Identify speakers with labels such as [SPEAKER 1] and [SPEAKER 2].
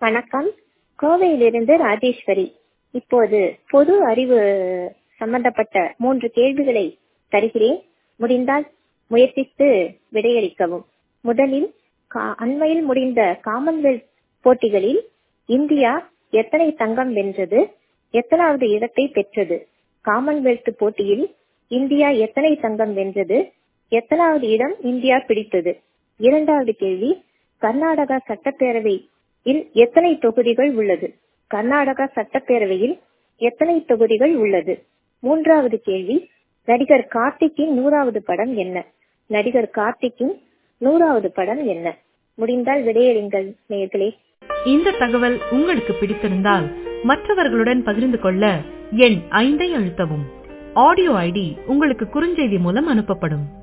[SPEAKER 1] வணக்கம் கோவையிலிருந்து ராஜேஸ்வரி இப்போது பொது அறிவு சம்பந்தப்பட்ட மூன்று கேள்விகளை தருகிறேன் முடிந்தால் முயற்சித்து விடையளிக்கவும் முதலில் கா- அண்மையில் முடிந்த காமன்வெல்த் போட்டிகளில் இந்தியா எத்தனை தங்கம் வென்றது எத்தனாவது இடத்தை பெற்றது காமன்வெல்த் போட்டியில் இந்தியா எத்தனை தங்கம் வென்றது எத்தனாவது இடம் இந்தியா பிடித்தது இரண்டாவது கேள்வி கர்நாடகா சட்டப்பேரவையில் எத்தனை தொகுதிகள் உள்ளது கர்நாடகா சட்டப்பேரவையில் எத்தனை தொகுதிகள் உள்ளது மூன்றாவது கேள்வி நடிகர் கார்த்திக்கின் நூறாவது படம் என்ன நடிகர் கார்த்திக்கின் நூறாவது படம் என்ன முடிந்தால் விடையறிங்கள் நேயர்களே
[SPEAKER 2] இந்த தகவல் உங்களுக்கு பிடித்திருந்தால் மற்றவர்களுடன் பகிர்ந்து கொள்ள எண் ஐந்தை அழுத்தவும் ஆடியோ ஐடி உங்களுக்கு குறுஞ்செய்தி மூலம் அனுப்பப்படும்